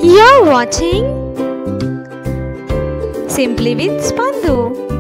You're watching Simply with Spandu.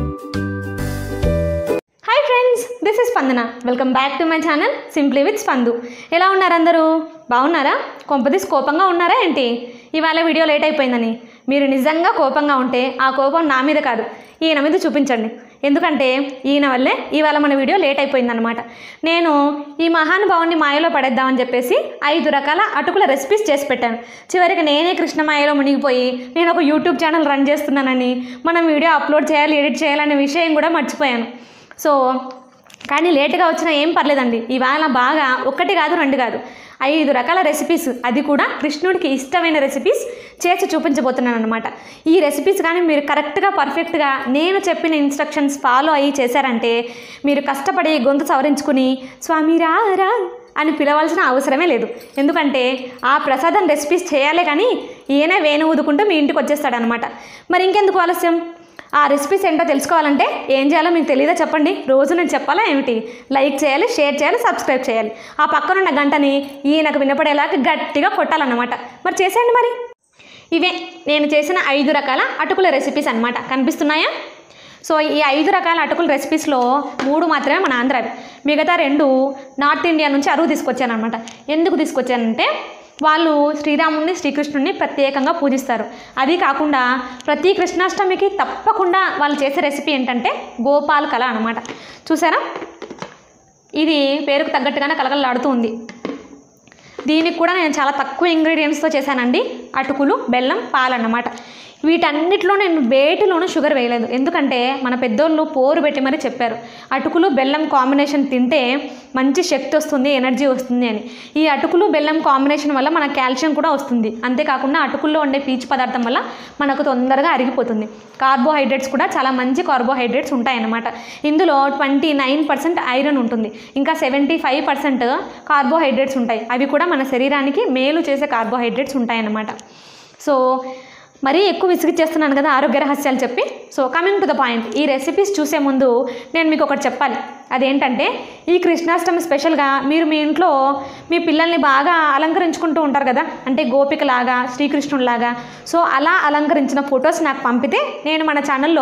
Hi friends this is Spandana welcome back to my channel simply with Spandu ఎలా ఉన్నారు అందరూ బాగున్నారా కొంపదీస్ కోపంగా ఉన్నారా ఏంటి ఇవాళ వీడియో లేట్ అయిపోయిందని మీరు నిజంగా కోపంగా ఉంటే ఆ కోపం నా మీద కాదు ఈయన మీద చూపించండి ఎందుకంటే ఈయన వల్లే ఇవాళ మన వీడియో లేట్ అయిపోయిందనమాట నేను ఈ మహానుభావుని మాయలో పడేద్దామని చెప్పేసి ఐదు రకాల అటుకుల రెసిపీస్ చేసి పెట్టాను చివరికి నేనే కృష్ణమాయలో మునిగిపోయి నేను ఒక యూట్యూబ్ ఛానల్ రన్ చేస్తున్నానని మనం వీడియో అప్లోడ్ చేయాలి ఎడిట్ చేయాలనే విషయం కూడా మర్చిపోయాను సో కానీ లేట్గా వచ్చినా ఏం పర్లేదండి ఇవాళ బాగా ఒక్కటి కాదు రెండు కాదు ఐదు రకాల రెసిపీస్ అది కూడా కృష్ణుడికి ఇష్టమైన రెసిపీస్ చేసి చూపించబోతున్నాను అనమాట ఈ రెసిపీస్ కానీ మీరు కరెక్ట్గా పర్ఫెక్ట్గా నేను చెప్పిన ఇన్స్ట్రక్షన్స్ ఫాలో అయ్యి చేశారంటే మీరు కష్టపడి గొంతు సవరించుకుని స్వామి రా రా అని పిలవాల్సిన అవసరమే లేదు ఎందుకంటే ఆ ప్రసాదం రెసిపీస్ చేయాలే కానీ ఈయన వేణు ఊదుకుంటూ మీ ఇంటికి వచ్చేస్తాడనమాట మరి ఇంకెందుకు ఆలస్యం ఆ రెసిపీస్ ఏంటో తెలుసుకోవాలంటే ఏం చేయాలో మీకు తెలియదా చెప్పండి రోజు నేను చెప్పాలా ఏమిటి లైక్ చేయాలి షేర్ చేయాలి సబ్స్క్రైబ్ చేయాలి ఆ పక్కనున్న గంటని ఈయనకు వినపడేలాగా గట్టిగా కొట్టాలన్నమాట మరి చేసేయండి మరి ఇవే నేను చేసిన ఐదు రకాల అటుకుల రెసిపీస్ అన్నమాట కనిపిస్తున్నాయా సో ఈ ఐదు రకాల అటుకుల రెసిపీస్లో మూడు మాత్రమే మన ఆంధ్రవి మిగతా రెండు నార్త్ ఇండియా నుంచి అరువు తీసుకొచ్చాను అనమాట ఎందుకు తీసుకొచ్చానంటే వాళ్ళు శ్రీరాముడిని శ్రీకృష్ణుడిని ప్రత్యేకంగా పూజిస్తారు అది కాకుండా ప్రతి కృష్ణాష్టమికి తప్పకుండా వాళ్ళు చేసే రెసిపీ ఏంటంటే గోపాల్ కళ అనమాట చూసారా ఇది పేరుకు తగ్గట్టుగానే కలకలలాడుతూ ఉంది దీనికి కూడా నేను చాలా తక్కువ ఇంగ్రీడియంట్స్తో చేశానండి అటుకులు బెల్లం పాలు అన్నమాట వీటన్నిటిలో నేను వేటిలోనూ షుగర్ వేయలేదు ఎందుకంటే మన పెద్దోళ్ళు పోరు పెట్టి మరీ చెప్పారు అటుకులు బెల్లం కాంబినేషన్ తింటే మంచి శక్తి వస్తుంది ఎనర్జీ వస్తుంది అని ఈ అటుకులు బెల్లం కాంబినేషన్ వల్ల మన కాల్షియం కూడా వస్తుంది అంతేకాకుండా అటుకుల్లో ఉండే పీచు పదార్థం వల్ల మనకు తొందరగా అరిగిపోతుంది కార్బోహైడ్రేట్స్ కూడా చాలా మంచి కార్బోహైడ్రేట్స్ ఉంటాయన్నమాట ఇందులో ట్వంటీ నైన్ పర్సెంట్ ఐరన్ ఉంటుంది ఇంకా సెవెంటీ ఫైవ్ పర్సెంట్ కార్బోహైడ్రేట్స్ ఉంటాయి అవి కూడా మన శరీరానికి మేలు చేసే కార్బోహైడ్రేట్స్ ఉంటాయన్నమాట సో మరీ ఎక్కువ విసిగిచ్చేస్తున్నాను కదా ఆరోగ్య రహస్యాలు చెప్పి so coming to the point ఈ రెసిపీస్ చూసే ముందు నేను మీకు ఒకటి చెప్పాలి అదేంటంటే ఈ కృష్ణాష్టమి స్పెషల్గా మీరు మీ ఇంట్లో మీ పిల్లల్ని బాగా అలంకరించుకుంటూ ఉంటారు కదా అంటే గోపికలాగా శ్రీకృష్ణుడిలాగా సో అలా అలంకరించిన ఫొటోస్ నాకు పంపితే నేను మన ఛానల్లో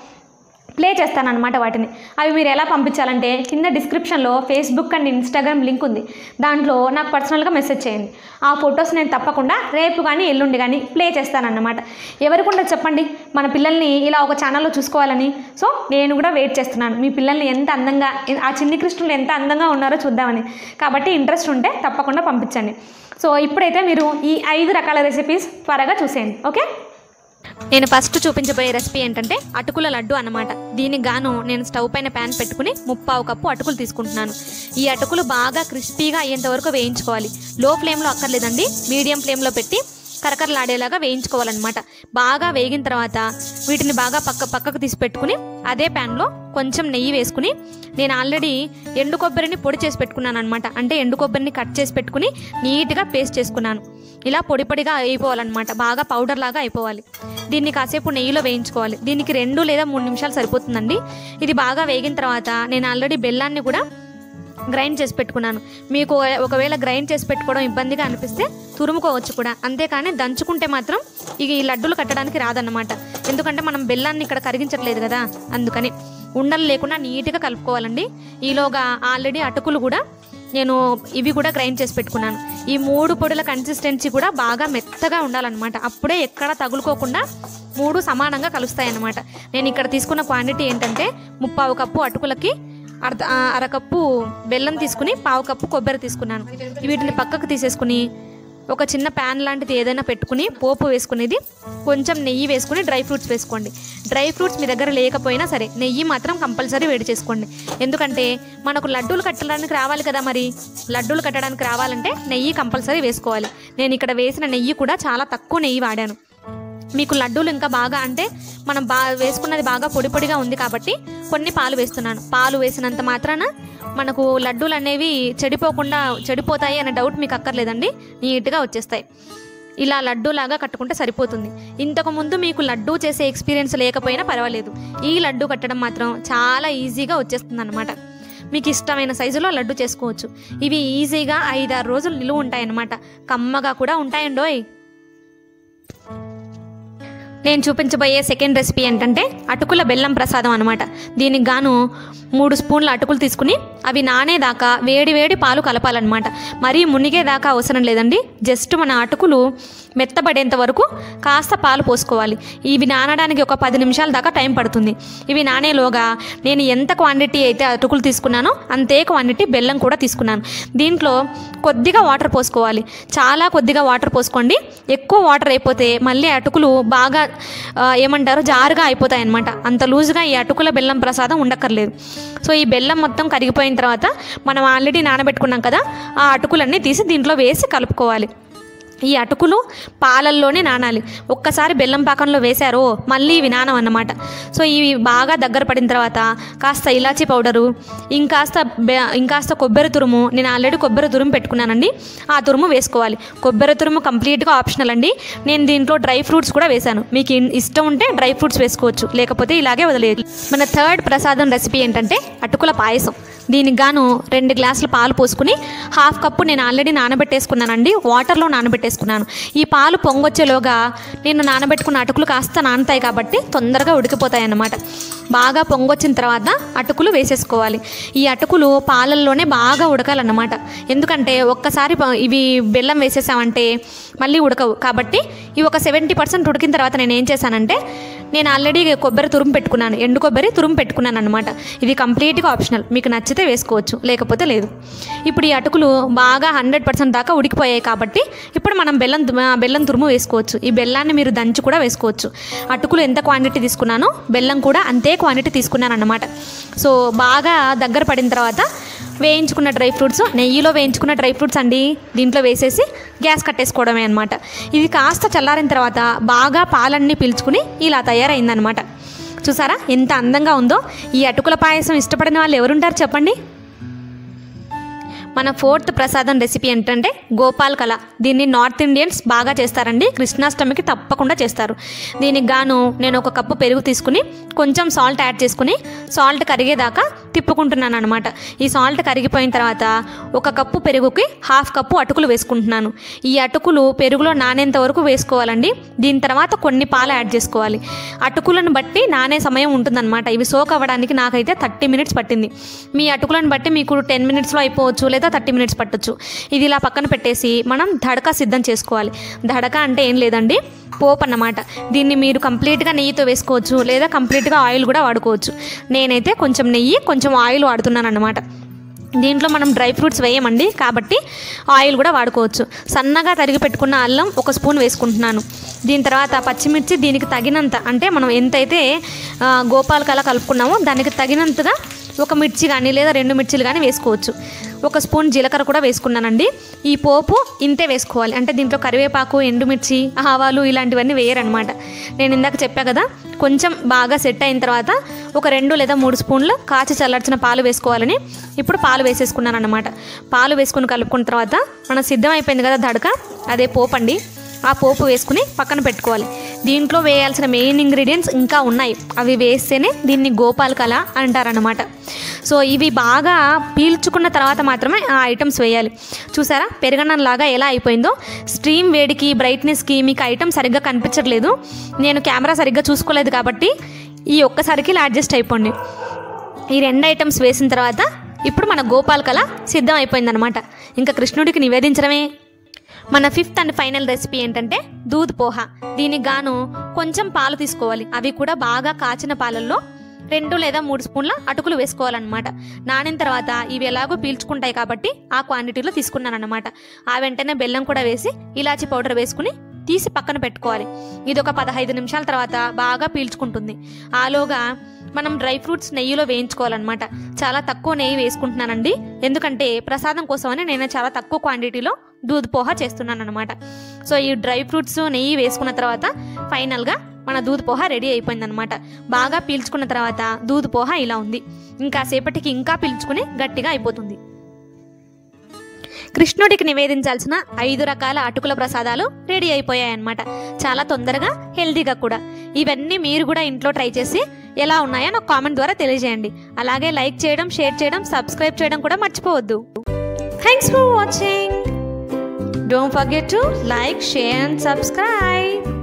ప్లే చేస్తానన్నమాట వాటిని అవి మీరు ఎలా పంపించాలంటే కింద డిస్క్రిప్షన్లో ఫేస్బుక్ అండ్ ఇన్స్టాగ్రామ్ లింక్ ఉంది దాంట్లో నాకు పర్సనల్గా మెసేజ్ చేయండి ఆ ఫొటోస్ నేను తప్పకుండా రేపు కానీ ఎల్లుండి కానీ ప్లే చేస్తానన్నమాట ఎవరికి ఉండదు చెప్పండి మన పిల్లల్ని ఇలా ఒక ఛానల్లో చూసుకోవాలని సో నేను కూడా వెయిట్ చేస్తున్నాను మీ పిల్లల్ని ఎంత అందంగా ఆ చిన్ని కృష్ణులు ఎంత అందంగా ఉన్నారో చూద్దామని కాబట్టి ఇంట్రెస్ట్ ఉంటే తప్పకుండా పంపించండి సో ఇప్పుడైతే మీరు ఈ ఐదు రకాల రెసిపీస్ త్వరగా చూసేయండి ఓకే నేను ఫస్ట్ చూపించబోయే రెసిపీ ఏంటంటే అటుకుల లడ్డు అన్నమాట దీనికి గాను నేను స్టవ్ పైన ప్యాన్ పెట్టుకుని ముప్పావు కప్పు అటుకులు తీసుకుంటున్నాను ఈ అటుకులు బాగా క్రిస్పీగా అయ్యేంత వరకు వేయించుకోవాలి లో ఫ్లేమ్లో అక్కర్లేదండి మీడియం ఫ్లేమ్లో పెట్టి కరకరలాడేలాగా వేయించుకోవాలన్నమాట బాగా వేగిన తర్వాత వీటిని బాగా పక్క పక్కకు తీసి పెట్టుకుని అదే ప్యాన్లో కొంచెం నెయ్యి వేసుకుని నేను ఆల్రెడీ ఎండు కొబ్బరిని పొడి చేసి పెట్టుకున్నాను అనమాట అంటే ఎండు కొబ్బరిని కట్ చేసి పెట్టుకుని నీట్గా పేస్ట్ చేసుకున్నాను ఇలా పొడి పొడిగా అయిపోవాలన్నమాట బాగా పౌడర్ లాగా అయిపోవాలి దీన్ని కాసేపు నెయ్యిలో వేయించుకోవాలి దీనికి రెండు లేదా మూడు నిమిషాలు సరిపోతుందండి ఇది బాగా వేగిన తర్వాత నేను ఆల్రెడీ బెల్లాన్ని కూడా గ్రైండ్ చేసి పెట్టుకున్నాను మీకు ఒకవేళ గ్రైండ్ చేసి పెట్టుకోవడం ఇబ్బందిగా అనిపిస్తే తురుముకోవచ్చు కూడా అంతేకాని దంచుకుంటే మాత్రం ఇక ఈ లడ్డూలు కట్టడానికి రాదన్నమాట ఎందుకంటే మనం బెల్లాన్ని ఇక్కడ కరిగించట్లేదు కదా అందుకని ఉండలు లేకుండా నీట్గా కలుపుకోవాలండి ఈలోగా ఆల్రెడీ అటుకులు కూడా నేను ఇవి కూడా గ్రైండ్ చేసి పెట్టుకున్నాను ఈ మూడు పొడుల కన్సిస్టెన్సీ కూడా బాగా మెత్తగా ఉండాలన్నమాట అప్పుడే ఎక్కడ తగులుకోకుండా మూడు సమానంగా కలుస్తాయి అన్నమాట నేను ఇక్కడ తీసుకున్న క్వాంటిటీ ఏంటంటే ముప్పావు కప్పు అటుకులకి అర్ధ ఆ, అరకప్పు బెల్లం తీసుకుని పావు కప్పు కొబ్బరి తీసుకున్నాను వీటిని పక్కకు తీసేసుకుని ఒక చిన్న ప్యాన్ లాంటిది ఏదైనా పెట్టుకుని పోపు వేసుకునేది కొంచెం నెయ్యి వేసుకుని డ్రై ఫ్రూట్స్ వేసుకోండి డ్రై ఫ్రూట్స్ మీ దగ్గర లేకపోయినా సరే నెయ్యి మాత్రం కంపల్సరీ వేడి చేసుకోండి ఎందుకంటే మనకు లడ్డూలు కట్టడానికి రావాలి కదా మరి లడ్డూలు కట్టడానికి రావాలంటే నెయ్యి కంపల్సరీ వేసుకోవాలి నేను ఇక్కడ వేసిన నెయ్యి కూడా చాలా తక్కువ నెయ్యి వాడాను మీకు లడ్డూలు ఇంకా బాగా అంటే మనం బా వేసుకున్నది బాగా పొడి పొడిగా ఉంది కాబట్టి కొన్ని పాలు వేస్తున్నాను పాలు వేసినంత మాత్రాన మనకు లడ్డూలు అనేవి చెడిపోకుండా చెడిపోతాయి అనే డౌట్ మీకు అక్కర్లేదండి నీట్గా వచ్చేస్తాయి ఇలా లడ్డూలాగా కట్టుకుంటే సరిపోతుంది ఇంతకుముందు మీకు లడ్డూ చేసే ఎక్స్పీరియన్స్ లేకపోయినా పర్వాలేదు ఈ లడ్డు కట్టడం మాత్రం చాలా ఈజీగా వచ్చేస్తుంది అనమాట మీకు ఇష్టమైన సైజులో లడ్డు చేసుకోవచ్చు ఇవి ఈజీగా ఐదారు రోజులు నిలువ ఉంటాయన్నమాట కమ్మగా కూడా ఉంటాయండోయ్ నేను చూపించబోయే సెకండ్ రెసిపీ ఏంటంటే అటుకుల బెల్లం ప్రసాదం అనమాట దీనికి గాను మూడు స్పూన్ల అటుకులు తీసుకుని అవి నానేదాకా వేడి వేడి పాలు కలపాలన్నమాట మరీ మునిగేదాకా అవసరం లేదండి జస్ట్ మన అటుకులు మెత్తబడేంత వరకు కాస్త పాలు పోసుకోవాలి ఇవి నానడానికి ఒక పది నిమిషాల దాకా టైం పడుతుంది ఇవి నానేలోగా నేను ఎంత క్వాంటిటీ అయితే అటుకులు తీసుకున్నానో అంతే క్వాంటిటీ బెల్లం కూడా తీసుకున్నాను దీంట్లో కొద్దిగా వాటర్ పోసుకోవాలి చాలా కొద్దిగా వాటర్ పోసుకోండి ఎక్కువ వాటర్ అయిపోతే మళ్ళీ అటుకులు బాగా ఆ, ఏమంటారు జారుగా అయిపోతాయి అనమాట అంత లూజుగా ఈ అటుకుల బెల్లం ప్రసాదం ఉండక్కర్లేదు సో ఈ బెల్లం మొత్తం కరిగిపోయిన తర్వాత మనం ఆల్రెడీ నానబెట్టుకున్నాం కదా ఆ అటుకులన్నీ తీసి దీంట్లో వేసి కలుపుకోవాలి ఈ అటుకులు పాలల్లోనే నానాలి ఒక్కసారి బెల్లం పాకంలో వేశారో మళ్ళీ ఇవి నానం అన్నమాట సో ఇవి బాగా దగ్గర పడిన తర్వాత కాస్త ఇలాచీ పౌడరు ఇంకాస్త బె ఇంకాస్త కొబ్బరి తురుము నేను ఆల్రెడీ కొబ్బరి తురుము పెట్టుకున్నానండి ఆ తురుము వేసుకోవాలి కొబ్బరి తురుము కంప్లీట్గా ఆప్షనల్ అండి నేను దీంట్లో డ్రై ఫ్రూట్స్ కూడా వేశాను మీకు ఇన్- ఇష్టం ఉంటే డ్రై ఫ్రూట్స్ వేసుకోవచ్చు లేకపోతే ఇలాగే వదిలేదు మన థర్డ్ ప్రసాదం రెసిపీ ఏంటంటే అటుకుల పాయసం దీనికి గాను రెండు గ్లాసులు పాలు పోసుకుని హాఫ్ కప్పు నేను ఆల్రెడీ నానబెట్టేసుకున్నానండి వాటర్లో నానబెట్టేసుకున్నాను ఈ పాలు పొంగొచ్చేలోగా నేను నానబెట్టుకున్న అటుకులు కాస్త నానుతాయి కాబట్టి తొందరగా ఉడికిపోతాయి అన్నమాట బాగా పొంగొచ్చిన తర్వాత అటుకులు వేసేసుకోవాలి ఈ అటుకులు పాలల్లోనే బాగా ఉడకాలన్నమాట ఎందుకంటే ఒక్కసారి ప- ఇవి బెల్లం వేసేసామంటే మళ్ళీ ఉడకవు కాబట్టి ఇవి ఒక సెవెంటీ పర్సెంట్ ఉడికిన తర్వాత నేను ఏం చేశానంటే నేను ఆల్రెడీ కొబ్బరి తురుము పెట్టుకున్నాను ఎండు కొబ్బరి తురుము పెట్టుకున్నాను అనమాట ఇది కంప్లీట్గా ఆప్షనల్ మీకు నచ్చితే వేసుకోవచ్చు లేకపోతే లేదు ఇప్పుడు ఈ అటుకులు బాగా హండ్రెడ్ పర్సెంట్ దాకా ఉడికిపోయాయి కాబట్టి ఇప్పుడు మనం బెల్లం తుమ- బెల్లం తురుము వేసుకోవచ్చు ఈ బెల్లాన్ని మీరు దంచి కూడా వేసుకోవచ్చు అటుకులు ఎంత క్వాంటిటీ తీసుకున్నానో బెల్లం కూడా అంతే క్వాంటిటీ తీసుకున్నాను అనమాట సో బాగా దగ్గర పడిన తర్వాత వేయించుకున్న డ్రై ఫ్రూట్స్ నెయ్యిలో వేయించుకున్న డ్రై ఫ్రూట్స్ అండి దీంట్లో వేసేసి గ్యాస్ కట్టేసుకోవడమే అనమాట ఇది కాస్త చల్లారిన తర్వాత బాగా పాలన్నీ పీల్చుకుని ఇలా తయారైందనమాట చూసారా ఎంత అందంగా ఉందో ఈ అటుకుల పాయసం ఇష్టపడిన వాళ్ళు ఎవరుంటారు చెప్పండి మన ఫోర్త్ ప్రసాదం రెసిపీ ఏంటంటే గోపాల్ కళ దీన్ని నార్త్ ఇండియన్స్ బాగా చేస్తారండి కృష్ణాష్టమికి తప్పకుండా చేస్తారు దీనికి గాను నేను ఒక కప్పు పెరుగు తీసుకుని కొంచెం సాల్ట్ యాడ్ చేసుకుని సాల్ట్ కరిగేదాకా తిప్పుకుంటున్నాను అనమాట ఈ సాల్ట్ కరిగిపోయిన తర్వాత ఒక కప్పు పెరుగుకి హాఫ్ కప్పు అటుకులు వేసుకుంటున్నాను ఈ అటుకులు పెరుగులో నానేంత వరకు వేసుకోవాలండి దీని తర్వాత కొన్ని పాలు యాడ్ చేసుకోవాలి అటుకులను బట్టి నానే సమయం ఉంటుందన్నమాట ఇవి సోక్ అవ్వడానికి నాకైతే థర్టీ మినిట్స్ పట్టింది మీ అటుకులను బట్టి మీకు టెన్ మినిట్స్లో అయిపోవచ్చు లేదా థర్టీ మినిట్స్ పట్టొచ్చు ఇది ఇలా పక్కన పెట్టేసి మనం దడక సిద్ధం చేసుకోవాలి దడక అంటే ఏం లేదండి పోపు అన్నమాట దీన్ని మీరు కంప్లీట్గా నెయ్యితో వేసుకోవచ్చు లేదా కంప్లీట్గా ఆయిల్ కూడా వాడుకోవచ్చు నేనైతే కొంచెం నెయ్యి కొంచెం ఆయిల్ వాడుతున్నాను అన్నమాట దీంట్లో మనం డ్రై ఫ్రూట్స్ వేయమండి కాబట్టి ఆయిల్ కూడా వాడుకోవచ్చు సన్నగా తరిగి పెట్టుకున్న అల్లం ఒక స్పూన్ వేసుకుంటున్నాను దీని తర్వాత పచ్చిమిర్చి దీనికి తగినంత అంటే మనం ఎంతైతే ఆ, గోపాల్ కల కలుపుకున్నామో దానికి తగినంతగా ఒక మిర్చి కానీ లేదా రెండు మిర్చిలు కానీ వేసుకోవచ్చు ఒక స్పూన్ జీలకర్ర కూడా వేసుకున్నానండి ఈ పోపు ఇంతే వేసుకోవాలి అంటే దీంట్లో కరివేపాకు ఎండుమిర్చి ఆవాలు ఇలాంటివన్నీ వేయరనమాట నేను ఇందాక చెప్పా కదా కొంచెం బాగా సెట్ అయిన తర్వాత ఒక రెండు లేదా మూడు స్పూన్లు కాచి చల్లార్చిన పాలు వేసుకోవాలని ఇప్పుడు పాలు వేసేసుకున్నాను అనమాట పాలు వేసుకుని కలుపుకున్న తర్వాత మన సిద్ధం అయిపోయింది కదా దడక అదే పోపు అండి ఆ పోపు వేసుకుని పక్కన పెట్టుకోవాలి దీంట్లో వేయాల్సిన మెయిన్ ఇంగ్రీడియంట్స్ ఇంకా ఉన్నాయి అవి వేస్తేనే దీన్ని గోపాల్ కళ అంటారనమాట సో ఇవి బాగా పీల్చుకున్న తర్వాత మాత్రమే ఆ ఐటమ్స్ వేయాలి చూసారా పెరగన్నం లాగా ఎలా అయిపోయిందో స్ట్రీమ్ వేడికి బ్రైట్నెస్కి మీకు ఐటమ్ సరిగ్గా కనిపించట్లేదు నేను కెమెరా సరిగ్గా చూసుకోలేదు కాబట్టి ఈ ఒక్కసారికి ఇలా అడ్జస్ట్ అయిపోండి ఈ రెండు ఐటమ్స్ వేసిన తర్వాత ఇప్పుడు మన గోపాల్ కళ సిద్ధం అయిపోయిందనమాట ఇంకా కృష్ణుడికి నివేదించడమే మన ఫిఫ్త్ అండ్ ఫైనల్ రెసిపీ ఏంటంటే దూద్ పోహా దీనికి గాను కొంచెం పాలు తీసుకోవాలి అవి కూడా బాగా కాచిన పాలల్లో రెండు లేదా మూడు స్పూన్ల అటుకులు వేసుకోవాలన్నమాట నానిన తర్వాత ఇవి ఎలాగో పీల్చుకుంటాయి కాబట్టి ఆ క్వాంటిటీలో తీసుకున్నాను అనమాట ఆ వెంటనే బెల్లం కూడా వేసి ఇలాచి పౌడర్ వేసుకుని తీసి పక్కన పెట్టుకోవాలి ఇది ఒక పదహైదు నిమిషాల తర్వాత బాగా పీల్చుకుంటుంది ఆలోగా మనం డ్రై ఫ్రూట్స్ నెయ్యిలో వేయించుకోవాలన్నమాట చాలా తక్కువ నెయ్యి వేసుకుంటున్నానండి ఎందుకంటే ప్రసాదం కోసమని నేను చాలా తక్కువ క్వాంటిటీలో దూద్ పోహా చేస్తున్నాను అనమాట సో ఈ డ్రై ఫ్రూట్స్ నెయ్యి వేసుకున్న తర్వాత ఫైనల్గా మన దూద్ పోహా రెడీ అయిపోయిందనమాట బాగా పీల్చుకున్న తర్వాత దూద్ పోహా ఇలా ఉంది ఇంకా సేపటికి ఇంకా పీల్చుకుని గట్టిగా అయిపోతుంది కృష్ణుడికి నివేదించాల్సిన ఐదు రకాల అటుకుల ప్రసాదాలు రెడీ అయిపోయాయన్నమాట చాలా తొందరగా హెల్తీగా కూడా ఇవన్నీ మీరు కూడా ఇంట్లో ట్రై చేసి ఎలా ఉన్నాయో నాకు కామెంట్ ద్వారా తెలియజేయండి అలాగే లైక్ చేయడం షేర్ చేయడం సబ్స్క్రైబ్ చేయడం కూడా మర్చిపోవద్దు thanks for watching don't forget to like share and subscribe